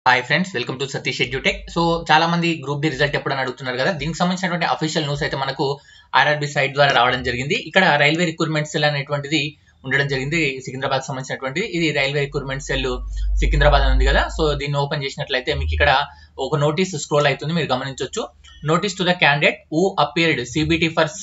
hi friends welcome to Satish edutech so చాలా మంది group D result ఎప్పుడని అడుగుతున్నారు కదా దీనికి సంబంధించినటువంటి అఫీషియల్ న్యూస్ అయితే మనకు ఆర్ఆర్బి సైట్ ద్వారా రావడం జరిగింది ఇక్కడ రైల్వే రిక్రూట్మెంట్ సెల్ అనేటువంటిది ఉండడం జరిగింది సికింద్రాబాద్ సంబంధించినటువంటి ఇది రైల్వే రిక్రూట్మెంట్ సెల్ సికింద్రాబాద్ అని ఉంది కదా సో దీన్ని ఓపెన్ చేసినట్లయితే మీకు ఇక్కడ ఒక నోటీస్ స్క్రోల్ అవుతుంది మీరు గమనించవచ్చు notice to the candidate who appeared CBT for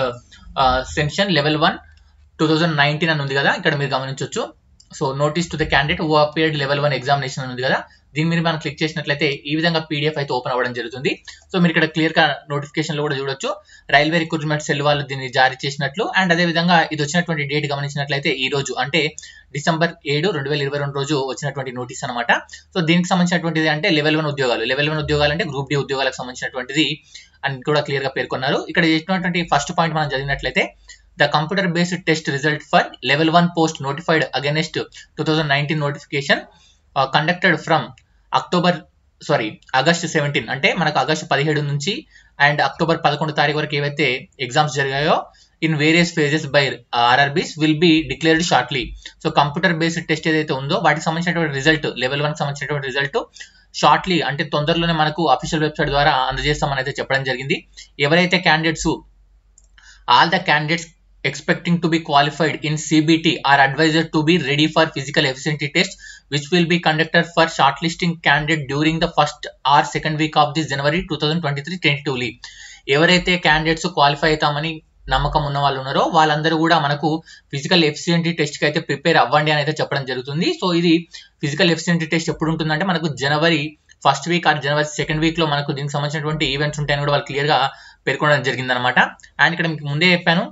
session level one two thousand nineteen అని ఉంది కదా ఇక్కడ మీరు గమనించవచ్చు so notice to the candidate who appeared level one examination అని ఉంది కదా దీని మీద మనం క్లిక్ చేసినట్లయితే ఈ విధంగా పీడిఎఫ్ అయితే ఓపెన్ అవ్వడం జరుగుతుంది సో మీరు ఇక్కడ క్లియర్ గా నోటిఫికేషన్ లో కూడా చూడొచ్చు రైల్వే రిక్రూట్మెంట్ సెల్ వాళ్ళు దీన్ని జారీ చేసినట్లు అండ్ అదే విధంగా ఇది వచ్చినటువంటి డేట్ గమనించినట్లయితే ఈ రోజు అంటే డిసెంబర్ ఏడు రెండు వేల ఇరవై రెండు రోజు వచ్చినటువంటి నోటీస్ అనమాట సో దీనికి సంబంధించినటువంటిది అంటే లెవెల్ వన్ ఉద్యోగాలు లెవెల్ వన్ ఉద్యోగాలు అంటే గ్రూప్ డి ఉద్యోగాలకు సంబంధించినటువంటిది అని కూడా క్లియర్ గా పేర్కొన్నారు ఇక్కడ చేసినటువంటి ఫస్ట్ పాయింట్ మనం చదివినట్లయితే the computer based test result for level one post notified against two thousand nineteen notification conducted from October sorry August seventeen అంటే మనకు ఆగస్ట్ పదిహేడు నుంచి అండ్ అక్టోబర్ పదకొండు తారీఖు వరకు ఏవైతే ఎగ్జామ్స్ జరిగాయో in various phases by RRBs will be declared shortly so computer based test ఏదైతే ఉందో వాటికి సంబంధించినటువంటి రిజల్ట్ లెవెల్ వన్ సంబంధించినటువంటి రిజల్ట్ షార్ట్లీ అంటే తొందరలోనే మనకు అఫీషియల్ వెబ్సైట్ ద్వారా అందజేస్తామని అయితే చెప్పడం జరిగింది ఎవరైతే candidates all the candidates expecting to be qualified in CBT are advised to be ready for physical efficiency test which will be conducted for shortlisting candidate during the first or second week of this January 2023 tentatively ఎవరైతే candidates qualify అవుతామని నమ్మకం ఉన్న వాళ్ళు ఉన్నారో వాళ్ళందరూ కూడా మనకు physical efficiency test కి అయితే ప్రిపేర్ అవ్వండి అని అయితే చెప్పడం జరుగుతుంది సో ఇది ఫిజికల్ ఎఫిషియెంటీ టెస్ట్ ఎప్పుడు ఉంటుందంటే మనకు జనవరి ఫస్ట్ వీక్ ఆర్ జనవరి సెకండ్ వీక్ లో మనకు దీనికి సంబంధించినటువంటి ఈవెంట్స్ ఉంటాయని కూడా వాళ్ళు క్లియర్ గా పేర్కొనడం జరిగింది అనమాట అండ్ ఇక్కడ మీకు ముందే చెప్పాను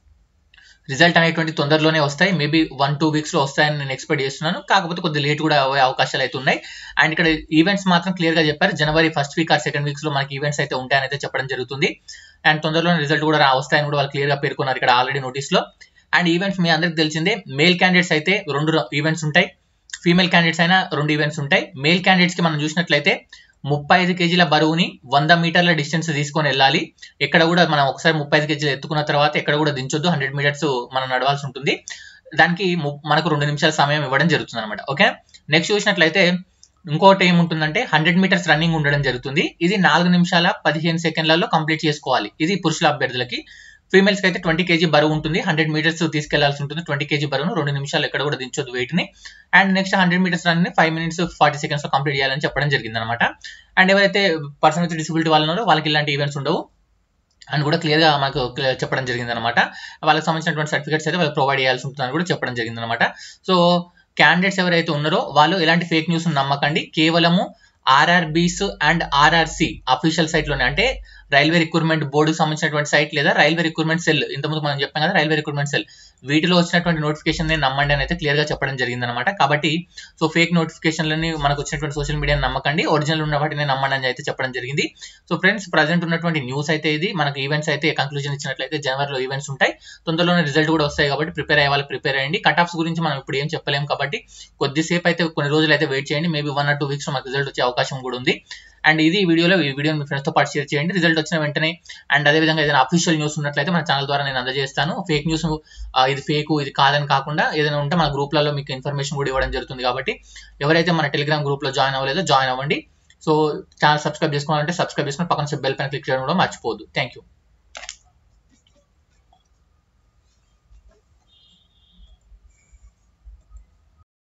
రిజల్ట్ అనేటువంటి తొందరలోనే వస్తాయి మేబీ వన్ టూ వీక్స్ లో వస్తాయని నేను ఎక్స్పెక్ట్ చేస్తున్నాను కాకపోతే కొద్దిగా లేట్ కూడా అయ్యే అవకాశాలు అయితే ఉన్నాయి అండ్ ఇక్కడ ఈవెంట్స్ మాత్రం క్లియర్ గా చెప్పారు జనవరి first week or second weeks లో మనకి ఈవెంట్స్ అయితే ఉంటాయని అయితే చెప్పడం జరుగుతుంది అండ్ తొందరలోనే రిజల్ట్ కూడా వస్తాయని కూడా వాళ్ళు క్లియర్ గా పేర్కొన్నారు ఇక్కడ ఆల్రెడీ నోటీస్ లో అండ్ ఈవెంట్స్ మీ అందరికి తెలిసిందే మేల్ క్యాండిడేట్స్ అయితే రెండు ఈవెంట్స్ ఉంటాయి ఫీమేల్ క్యాండిడేట్స్ అయినా రెండు ఈవెంట్స్ ఉంటాయి మేల్ క్యాండిడేట్స్ కి మనం చూసినట్లయితే ముప్పై ఐదు కేజీల బరువుని వంద మీటర్ల డిస్టెన్స్ తీసుకొని వెళ్ళాలి ఎక్కడ కూడా మనం ఒకసారి ముప్పై ఐదు కేజీలు ఎత్తుకున్న తర్వాత ఎక్కడ కూడా దించొద్దు హండ్రెడ్ మీటర్స్ మనం నడవాల్సి ఉంటుంది దానికి మనకు రెండు నిమిషాల సమయం ఇవ్వడం జరుగుతుంది అనమాట ఓకే నెక్స్ట్ చూసినట్లయితే ఇంకోటి ఏముంటుందంటే హండ్రెడ్ మీటర్స్ రన్నింగ్ ఉండడం జరుగుతుంది ఇది నాలుగు నిమిషాల పదిహేను సెకండ్లలో కంప్లీట్ చేసుకోవాలి ఇది పురుషుల అభ్యర్థులకి ఫీమేల్స్కి అయితే ట్వంటీ కేజీ బరువు ఉంటుంది హండ్రెడ్ మీటర్స్ తీసుకెళ్లాల్సి ఉంటుంది ట్వంటీ కేజీ బరువును రెండు నిమిషాలు ఎక్కడ కూడా దించొద్దు వెయిట్ ని and next hundred metres run five minutes forty seconds లో కంప్లీట్ చేయాలని చెప్పడం జరిగింది అనమాట అండ్ ఎవరైతే పర్సన్ విత్ డిసబిలిటీ వాళ్ళు ఉన్నారో వాళ్ళకి ఇలాంటి ఈవెంట్స్ ఉండవు అని కూడా క్లియర్ గా మనకు చెప్పడం జరిగింది అనమాట వాళ్ళకి సంబంధించినటువంటి సర్టిఫికేట్స్ అయితే వాళ్ళు ప్రొవైడ్ చేయాల్సి ఉంటుందని కూడా చెప్పడం జరిగింది అనమాట సో క్యాండిడేట్స్ ఎవరైతే ఉన్నారో వాళ్ళు ఎలాంటి ఫేక్ న్యూస్ నమ్మకండి కేవలము RRBs and RRC official site లోనే అంటే రైల్వే రిక్రూట్మెంట్ బోర్డుకి సంబంధించినటువంటి సైట్ లేదా రైల్వే రిక్రూట్మెంట్ సెల్ ఇంతకుముందు మనం చెప్పాం కదా రైల్వే రిక్రూట్మెంట్ సెల్ వీటిలో వచ్చినటువంటి నోటిఫికేషన్ నమ్మండి అని అయితే క్లియర్ గా చెప్పడం జరిగింది అనమాట కాబట్టి సో ఫేక్ నోటిఫికేషన్లని మనకు వచ్చినటువంటి సోషల్ మీడియా నమ్మకండి ఒరిజినల్ ఉన్న వాటిని నమ్మండి అని అయితే చెప్పడం జరిగింది సో ఫ్రెండ్స్ ప్రజెంట్ ఉన్నటువంటి న్యూస్ అయితే ఇది మనకు ఈవెంట్స్ అయితే కంక్లూజన్ ఇచ్చినట్లయితే జనవరిలో ఈవెంట్స్ ఉంటాయి తొందరలోనే రిజల్ట్ కూడా వస్తాయి కాబట్టి ప్రిపేర్ అయ్యే వాళ్ళు ప్రిపేర్ అయ్యండి కట్ ఆఫ్స్ గురించి మనం ఇప్పుడు ఏం చెప్పలేము కాబట్టి కొద్దిసేపు అయితే కొన్ని రోజులు అయితే వెయిట్ చేయండి maybe one or two weeks మనకు రిజల్ట్ వచ్చే అవకాశం కూడా ఉంది అండ్ ఇది వీడియోలో ఈ వీడియో మీ ఫ్రెండ్స్తో పాటు షేర్ చేయండి రిజల్ట్ వచ్చిన వెంటనే అండ్ అదేవిధంగా ఏదైనా అఫీషియల్ న్యూస్ ఉన్నట్లయితే మన ఛానల్ ద్వారా నేను అందజేస్తాను ఫేక్ న్యూస్ ఇది ఫేక్ ఇది కాదని కాకుండా ఏదైనా ఉంటే మన గ్రూప్లలో మీకు ఇన్ఫర్మేషన్ కూడా ఇవ్వడం జరుగుతుంది కాబట్టి ఎవరైతే మన టెలిగ్రామ్ గ్రూప్లో జాయిన్ అవ్వలేదో జాయిన్ అవ్వండి సో ఛానల్ సబ్స్క్రైబ్ చేసుకోవాలంటే సబ్స్క్రైబ్ చేసుకుని పక్కన బెల్ పైన క్లిక్ చేయడం కూడా మర్చిపోవద్దు థ్యాంక్ యూ